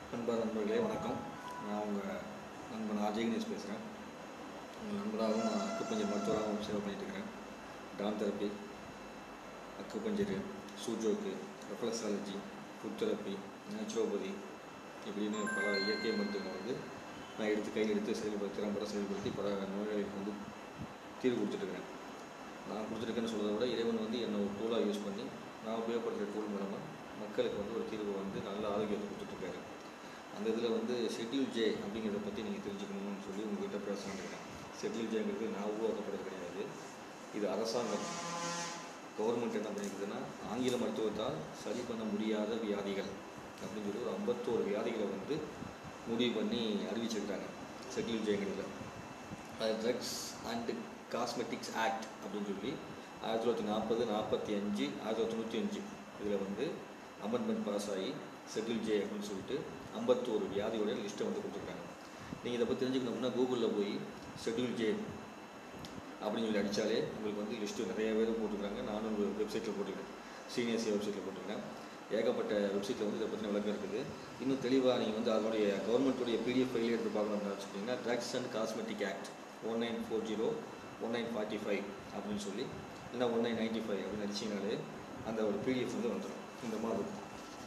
அன்பார் நண்பர்களே வணக்கம் நான் உங்கள் நண்பன் அஜய் கணேஷ் பேசுகிறேன் உங்கள் நண்பராகவும் நான் அக்குப்பஞ்சர் மருத்துவராகவும் சேவை பண்ணிட்டு இருக்கிறேன் டான் therapy acupuncture su jok reflexology foot therapy naturopathy இப்படின்னு பல இயற்கை மருத்துவங்களை வந்து நான் எடுத்து கையில் எடுத்து செயல்படுத்தி திறம்பட செயல்படுத்தி பல நோயாளிகளுக்கு வந்து தீர்வு கொடுத்துட்ருக்கிறேன் நான் கொடுத்துருக்கேன்னு சொல்கிறத விட இறைவன் வந்து என்னை ஒரு டூலாக யூஸ் பண்ணி நான் உபயோகப்படுத்துகிற டூல் மூலமாக மக்களுக்கு வந்து ஒரு தீர்வு வந்து நல்ல ஆரோக்கியத்தை கொடுத்துட்ருக்காரு அந்த இதில் வந்து ஷெட்யூல் ஜே அப்படிங்கிறத பற்றி நீங்கள் தெரிஞ்சுக்கணும்னு சொல்லி உங்ககிட்ட பேசலாம்னு இருக்கேன் ஷெட்யூல் ஜேங்கிறது நான் உருவாக்கப்படுறது கிடையாது இது அரசாங்கம் கவர்மெண்ட் என்ன பண்ணியிருக்குதுன்னா ஆங்கில மருத்துவத்தால் சரி பண்ண முடியாத வியாதிகள் அப்படின்னு சொல்லி ஒரு ஐம்பத்தோரு வியாதிகளை வந்து முடிவு பண்ணி அறிவிச்சிருக்காங்க ஷெட்யூல் ஜேங்கிறதுல அது ட்ரக்ஸ் அண்டு காஸ்மெட்டிக்ஸ் ஆக்ட் அப்படின்னு சொல்லி ஆயிரத்தி தொள்ளாயிரத்தி நாற்பது நாற்பத்தி அஞ்சு ஆயிரத்தி தொள்ளாயிரத்தி தொண்ணூற்றி அஞ்சு இதில் வந்து அமெண்ட்மெண்ட் பாஸ் ஆகி ஷெட்யூல் ஜே அப்படின்னு சொல்லிட்டு ஐம்பத்தோரு வியாதியோட லிஸ்ட்டை வந்து கொடுத்துருக்காங்க நீங்கள் இதை பற்றி தெரிஞ்சுக்கணும்னா கூகுளில் போய் ஷெட்யூல் ஜே அப்படின்னு சொல்லி அடித்தாலே உங்களுக்கு வந்து லிஸ்ட்டு நிறைய பேர் போட்டுருக்காங்க நானும் ஒரு வெப்சைட்டில் போட்டுருக்கேன் சீனியர்சி வெப்சைட்டில் போட்டிருக்கேன் ஏகப்பட்ட வெப்சைட்டில் வந்து இதை பற்றின விளக்கம் இருக்குது இன்னும் தெளிவாக நீங்கள் வந்து அதனுடைய கவர்மெண்ட்டுடைய பிடிஎஃப் ஃபைல் எடுத்து பார்க்கணும்னு வச்சுக்கிட்டிங்கன்னா drugs and cosmetic act one nine four zero one nine forty five அப்படின்னு சொல்லி இல்லைன்னா ஒன் நைன் நைன்ட்டி ஃபைவ் அப்படின்னு அடிச்சிங்கனாலே அந்த ஒரு பிடிஎஃப் வந்து வந்துடும் இந்த மாதிரி இருக்கும்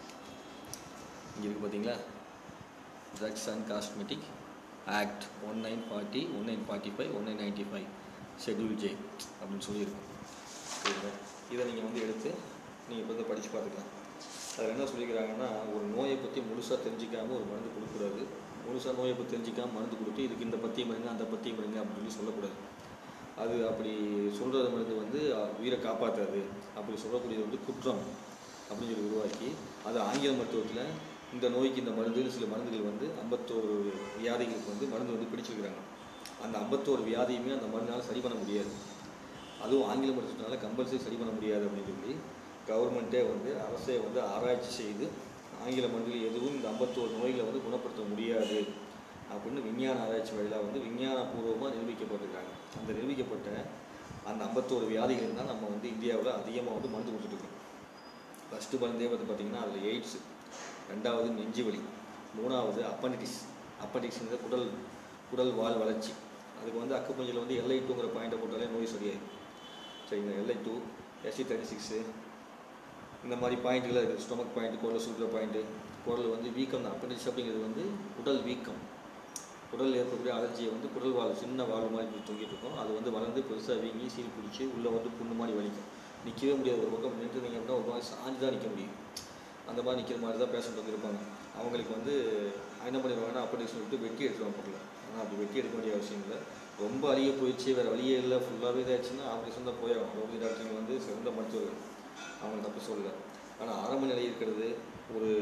இங்கே இருக்குது பார்த்தீங்களா drugs and cosmetic act one nine forty one nine forty five one nine ninety five schedule J அப்படின்னு சொல்லியிருக்கும் சரிங்களா இதை நீங்கள் வந்து எடுத்து நீங்கள் இப்போ வந்து படித்து பார்த்துக்கலாம் அதில் என்ன சொல்லிக்கிறாங்கன்னா ஒரு நோயை பற்றி முழுசாக தெரிஞ்சிக்காமல் ஒரு மருந்து கொடுக்கக்கூடாது முழுசாக நோயை பற்றி தெரிஞ்சிக்காமல் மருந்து கொடுத்து இதுக்கு இந்த பத்தியம் இருங்க அந்த பத்தியம் இருங்க அப்படின்னு சொல்லி சொல்லக்கூடாது அது அப்படி சொல்கிறது மருந்து வந்து அஹ், உயிரை காப்பாற்றாது அப்படி சொல்லக்கூடியது வந்து குற்றம் அப்படின்னு சொல்லி உருவாக்கி அது ஆங்கில மருத்துவத்தில் இந்த நோய்க்கு இந்த மருந்து சில மருந்துகள் வந்து ஐம்பத்தோரு வியாதிகளுக்கு வந்து மருந்து வந்து பிடிச்சிருக்கிறாங்க அந்த ஐம்பத்தோரு வியாதியுமே அந்த மருந்தால் சரி பண்ண முடியாது அதுவும் ஆங்கில மருத்துவத்தினால கம்பல்சரி சரி பண்ண முடியாது அப்படின்னு சொல்லி கவர்மெண்ட்டே வந்து அரசே வந்து ஆராய்ச்சி செய்து ஆங்கில மருந்துகள் எதுவும் இந்த ஐம்பத்தோரு நோய்களை வந்து குணப்படுத்த முடியாது அப்படின்னு விஞ்ஞான ஆராய்ச்சி வழியில் வந்து விஞ்ஞானபூர்வமாக நிரூபிக்கப்பட்டிருக்காங்க அந்த நிரூபிக்கப்பட்ட அந்த ஐம்பத்தோரு வியாதிகள் தான் நம்ம வந்து இந்தியாவில் அதிகமாக வந்து மருந்து கொடுத்துட்ருக்கோம் ஃபஸ்ட்டு மருந்தே வந்து பார்த்திங்கன்னா அதில் எய்ட்ஸு ரெண்டாவது நெஞ்சு வலி மூணாவது அப்பண்டிக்ஸ் அப்பண்டிக்ஸுங்கிற குடல் குடல் வால் வளர்ச்சி அதுக்கு வந்து அக்குப்பஞ்சில் வந்து எல்ஐ டூங்கிற பாயிண்ட்டை போட்டாலே நோய் சரியாயிடும் சரிங்களா LI two SC thirty six இந்த மாதிரி பாயிண்ட்டுகள் இருக்குது ஸ்டொமக் பாயிண்ட் குடல் சுற்றுற பாயிண்ட்டு குடல் வந்து வீக்கம் தான் அப்பண்டிக்ஸ் அப்படிங்கிறது வந்து உடல் வீக்கம் குடல் ஏற்படக்கூடிய அலர்ஜியை வந்து குடல் வாழ் சின்ன வாழ் மாதிரி இப்படி தொங்கிட்டு இருக்கும் அது வந்து வளர்ந்து பெருசாக வீங்கி சீல் பிடிச்சி உள்ளே வந்து புண்ணு மாதிரி வலிக்கும் நிற்கவே முடியாது ஒரு பக்கம் நின்றுனீங்க அப்படின்னா ஒரு பக்கம் சாஞ்சு தான் நிற்க முடியும் அந்த மாதிரி நிற்கிற மாதிரி தான் பேஷண்ட் வந்து இருப்பாங்க அவங்களுக்கு வந்து என்ன பண்ணிடுவாங்கன்னா அப்படி சொல்லிட்டு வெட்டி எடுத்துருவாங்க பொருளை ஆனால் அப்படி வெட்டி எடுக்க வேண்டிய அவசியம் இல்லை ரொம்ப அழிய போயிடுச்சு வேறு வழியே இல்லை ஃபுல்லாகவே இதாச்சுன்னா ஆப்ரேஷன் தான் போயாகும் ரோபி டாக்டருங்க வந்து சிறந்த மருத்துவர்கள் அவங்க தப்பு சொல்லலை ஆனால் ஆரம்ப நிலை இருக்கிறது ஒரு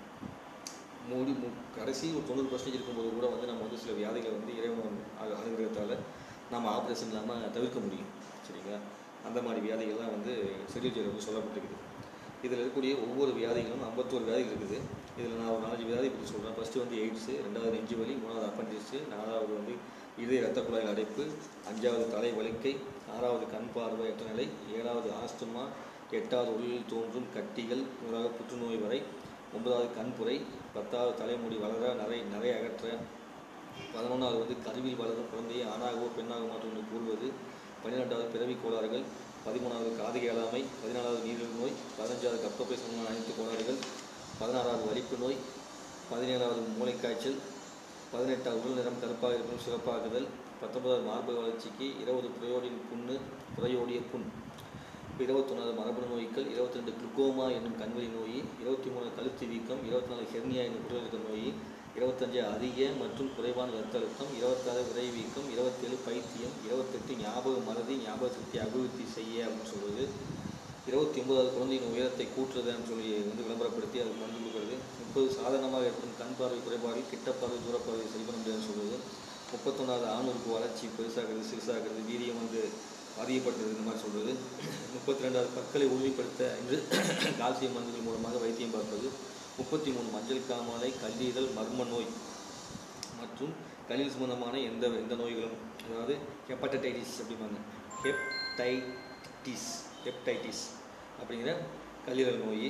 மூடி மு கடைசி ஒரு தொண்ணூறு பர்சன்டேஜ் இருக்கும்போது கூட வந்து நம்ம வந்து சில வியாதிகளை வந்து இறைவன் அனு- அனுகிரகத்தால் நம்ம ஆப்ரேஷன் இல்லாமல் தவிர்க்க முடியும் சரிங்களா அந்த மாதிரி வியாதிகள்லாம் வந்து செடியூட்டியில் வந்து சொல்லப்பட்டிருக்குது இதில் இருக்கக்கூடிய ஒவ்வொரு வியாதிகளும் ஐம்பத்தோரு வியாதிகள் இருக்குது இதில் நான் ஒரு நாலஞ்சு வியாதி பற்றி சொல்கிறேன் ஃபஸ்ட்டு வந்து எய்ட்ஸு ரெண்டாவது நெஞ்சு வலி மூணாவது அப்பண்டிக்ஸு நாலாவது வந்து இதய ரத்த குழாயில் அடைப்பு அஞ்சாவது தலை வலிக்கை ஆறாவது கண் பார்வையற்ற நிலை ஏழாவது ஆஸ்துமா எட்டாவது உடலில் தோன்றும் கட்டிகள் நூறாவது புற்றுநோய் வரை ஒன்பதாவது கண்புரை பத்தாவது தலைமுடி வளர நரை நரை அகற்ற பதினொன்றாவது வந்து கருவில் வளரும் குழந்தையை ஆணாகவோ பெண்ணாகவோ மாற்றும் கூறுவது பன்னிரெண்டாவது பிறவி கோளாறுகள் பதிமூணாவது காது கேளாமை பதினாலாவது நீரிழிவு நோய் பதினஞ்சாவது கர்ப்பப்பை சம்பந்தமான அனைத்து கோளாறுகள் பதினாறாவது வலிப்பு நோய் பதினேழாவது மூளைக்காய்ச்சல் பதினெட்டாவது உடல் நிறம் கருப்பாக இருக்கும் சிறப்பாகுதல் பத்தொன்பதாவது மார்பக வளர்ச்சிக்கு இருபது புரையோடின் புண்ணு புரையோடிய புண் இருபத்தொன்னாவது மரபணு நோய்கள் இருபத்தி ரெண்டு குளுக்கோமா என்னும் கண்வழி நோய் இருபத்தி மூணு கழுத்து வீக்கம் இருபத்தி நாலு ஹெர்னியா என்னும் குடலிறக்க நோய் இருபத்தஞ்சு அதிக மற்றும் குறைவான ரத்த அழுத்தம் இருபத்தாறு விரை வீக்கம் இருபத்தேழு பைத்தியம் இருபத்தெட்டு ஞாபக மறதி ஞாபக சக்தி அபிவிருத்தி செய்ய அப்படின்னு சொல்வது இருபத்தி ஒன்பதாவது குழந்தையின் உயரத்தை கூட்டுறதுன்னு சொல்லி வந்து விளம்பரப்படுத்தி அதுக்கு மருந்து கொடுக்குறது முப்பது சாதாரணமாக ஏற்படும் கண் பார்வை குறைபாடு கிட்ட பார்வை தூரப்பார்வை சரி பண்ண முடியாதுன்னு சொல்வது முப்பத்தொன்னாவது ஆணுறுப்பு வளர்ச்சி பெருசாகிறது சிறுசாகிறது வீரியம் வந்து அதிகப்படுத்துறது இந்த மாதிரி சொல்கிறது முப்பத்தி ரெண்டாவது பற்களை உறுதிப்படுத்த என்று கால்சியம் மருந்துகள் மூலமாக வைத்தியம் பார்ப்பது முப்பத்தி மூணு மஞ்சள் காமாலை கல்லீரல் மர்ம நோய் மற்றும் கல்லீரல் சம்பந்தமான எந்த எந்த நோய்களும் அதாவது ஹெப்படைட்டிஸ் அப்படிம்பாங்க ஹெப்டைட்டிஸ் ஹெப்டைட்டிஸ் அப்படிங்கிற கல்லீரல் நோய்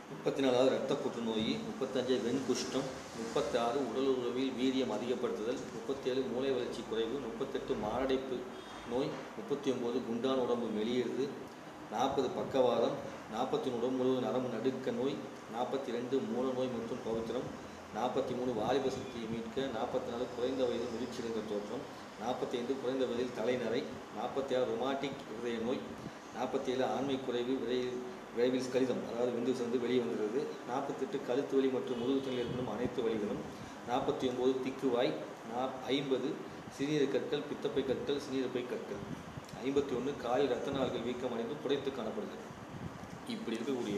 முப்பத்தி நாலாவது இரத்த புற்றுநோய் முப்பத்தஞ்சு வெண்குஷ்டம் முப்பத்தாறு உடல் உறவில் வீரியம் அதிகப்படுத்துதல் முப்பத்தேழு மூளை வளர்ச்சி குறைவு முப்பத்தெட்டு மாரடைப்பு நோய் முப்பத்தி ஒம்பது குண்டான உடம்பு மெலியிறது நாற்பது பக்கவாதம் நாற்பத்தி மூணு உடம்பு முழுவதும் நரம்பு நடுக்க நோய் நாற்பத்தி ரெண்டு மூல நோய் மற்றும் பவித்திரம் நாற்பத்தி மூணு வாலிப சக்தியை மீட்க நாற்பத்தி நாலு குறைந்த வயது முதிர்ச்சியடைந்த தோற்றம் நாற்பத்தி ஐந்து குறைந்த வயதில் தலைநரை நாற்பத்தி ஆறு ரொமாட்டிக் இருதய நோய் நாற்பத்தி ஏழு ஆண்மை குறைவு விரை விரைவில் கலிதம் அதாவது விந்து சேர்ந்து வெளியே வந்துடுது நாற்பத்தெட்டு கழுத்து வலி மற்றும் முதுகுத்தலில் ஏற்படும் அனைத்து வலிகளும் நாற்பத்தி ஒம்பது திக்குவாய் நா ஐம்பது சிறுநீர் கற்கள் பித்தப்பை கற்கள் சிறுநீரப்பை கற்கள் ஐம்பத்தி ஒன்று காலில் ரத்த நாள்கள் வீக்கமடைந்து புடைத்து காணப்படுது இப்படி இருக்கக்கூடிய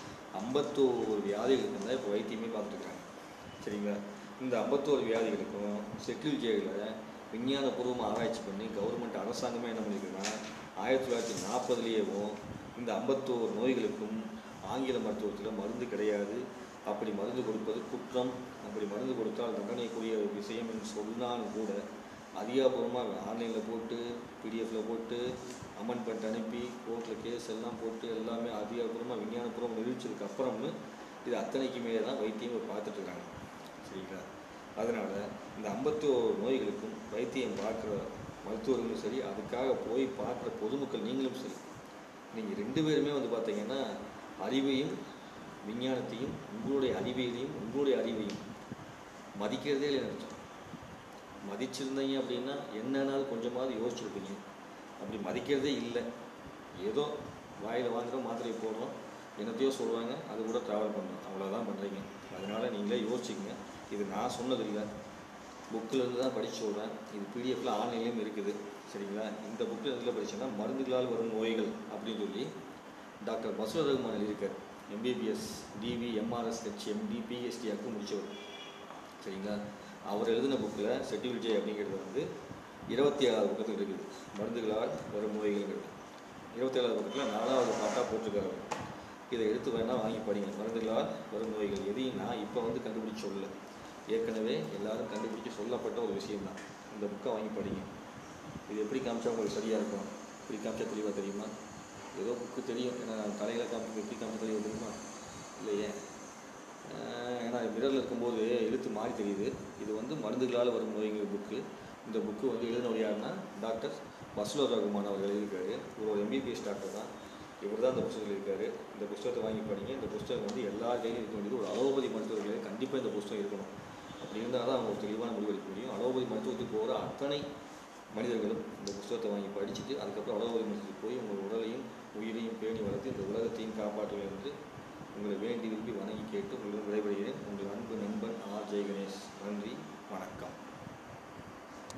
ஐம்பத்தோரு வியாதிகளுக்கு தான் இப்போ வைத்தியமே பார்த்துருக்காங்க சரிங்களா இந்த ஐம்பத்தோரு வியாதிகளுக்கும் செட்டில் ஜெயிலில் விஞ்ஞானபூர்வமாக ஆராய்ச்சி பண்ணி கவர்மெண்ட் அரசாங்கமே என்ன பண்ணியிருக்குன்னா ஆயிரத்தி தொள்ளாயிரத்தி நாற்பதுலேயேவும் இந்த ஐம்பத்தோரு நோய்களுக்கும் ஆங்கில மருத்துவத்தில் மருந்து கிடையாது அப்படி மருந்து கொடுப்பது குற்றம் அப்படி மருந்து கொடுத்தால் தண்டனைக்குரிய ஒரு விஷயம் என்று சொன்னாலும் கூட அதிகாரப்பூர்வமாக ஆன்லைனில் போட்டு பிடிஎஃப்பில் போட்டு அமெண்ட்மெண்ட் அனுப்பி கோர்ட்டில் கேஸ் எல்லாம் போட்டு எல்லாமே அதிகாரப்பூர்வமாக விஞ்ஞானபூர்வம் நிரூபிச்சதுக்கு அப்புறம்னு இது அத்தனைக்குமே தான் வைத்தியம் இப்ப பார்த்துட்டு இருக்காங்க சரிங்களா அதனால் இந்த ஐம்பத்தோரு நோய்களுக்கும் வைத்தியம் பார்க்குற மருத்துவர்களும் சரி அதுக்காக போய் பார்க்குற பொதுமக்கள் நீங்களும் சரி நீங்கள் ரெண்டு பேருமே வந்து பார்த்தீங்கன்னா அறிவையும் விஞ்ஞானத்தையும் உங்களுடைய அறிவியலையும் உங்களுடைய அறிவையும் மதிக்கிறதே இல்லை அர்த்தம் மதிச்சிருந்தீங்க அப்படின்னா என்னன்னாலும் கொஞ்சமாவது யோசிச்சிருப்பீங்க அப்படி மதிக்கிறதே இல்லை ஏதோ வாயில் வாங்குறோம் மாத்திரையை போடுறோம் என்னத்தையோ சொல்லுவாங்க அது கூட ட்ராவல் பண்ணணும் அவ்வளோதான் பண்ணுறீங்க அதனால் நீங்களே யோசிச்சுக்கங்க இது நான் சொன்னது இல்லை புக்கில் இருந்து தான் படித்து சொல்கிறேன் இது பிடிஎஃப்ல ஆன்லைன்லேயும் இருக்குது சரிங்களா இந்த புக்கில் எதில் படிச்சேன்னா மருந்துகளால் வரும் நோய்கள் அப்படின்னு சொல்லி டாக்டர் பசுவ ரகுமான் எழுதியிருக்கார் MBBS DV MRS HMD PhD acu முடித்தவர் சரிங்களா அவர் எழுதின புக்கில் செட்டில் ஜே அப்படிங்கிறது வந்து இருபத்தி ஏழாவது பக்கத்தில் இருக்குது மருந்துகளால் வரும் நோய்கள்ங்கிறது இருபத்தி ஏழாவது பக்கத்தில் நாலாவது பாட்டாக போட்டிருக்காரு அவர். இதை எடுத்து வேணால் வாங்கி படிங்க மருந்துகளால் வரும் நோய்கள் எதையும் நான் இப்போ வந்து கண்டுபிடிச்சு சொல்லல ஏற்கனவே எல்லாரும் கண்டுபிடிச்சு சொல்லப்பட்ட ஒரு விஷயம்தான் இந்த புக்கை வாங்கி படிங்க இது எப்படி காமிச்சா உங்களுக்கு சரியாக இருக்கும் இப்படி காமிச்சா தெளிவாக தெரியுமா ஏதோ புக்கு தெரியும் ஏன்னா தலையில் காமிச்சு எப்படி காமிச்சா தெளிவாக தெரியுமா இல்லையே ஆஹ் ஏன்னா மிரரில் இருக்கும்போது எழுத்து மாறி தெரியுது இது வந்து மருந்துகளால் வரும் நோய்ங்கிற புக்கு இந்த புக்கு வந்து எழுதினவர் யாருன்னா டாக்டர் பஸ்லோ ரகுமான் அவர் எழுதியிருக்காரு இவர் ஒரு எம்பிபிஎஸ் டாக்டர் தான் இவர் தான் இந்த புத்தகத்தில் இருக்காரு இந்த புஸ்தகத்தை வாங்கி படிங்க இந்த புஸ்தகம் வந்து எல்லா கையிலும் இருக்க வேண்டியது ஒரு அலோபதி மருத்துவர்களே கண்டிப்பாக இந்த புஸ்தகம் இருக்கணும் அப்படி இருந்தால் தான் அவங்க ஒரு தெளிவான முடிவு எடுக்க முடியும் அலோபதி மருத்துவத்துக்கு போகிற அத்தனை மனிதர்களும் இந்த புஸ்தகத்தை வாங்கி படிச்சுட்டு அதுக்கப்புறம் அலோபதி மருத்துவத்துக்கு போய் உங்கள் உடலையும் உயிரையும் பேணி வளர்த்து இந்த உலகத்தையும் காப்பாற்றுவேன் என்று உங்களை வேண்டி விரும்பி வணங்கி கேட்டு உங்களிடம் விடைபெறுகிறேன் உங்கள் அன்பு நண்பன் ஆர் ஜெய் கணேஷ் நன்றி வணக்கம்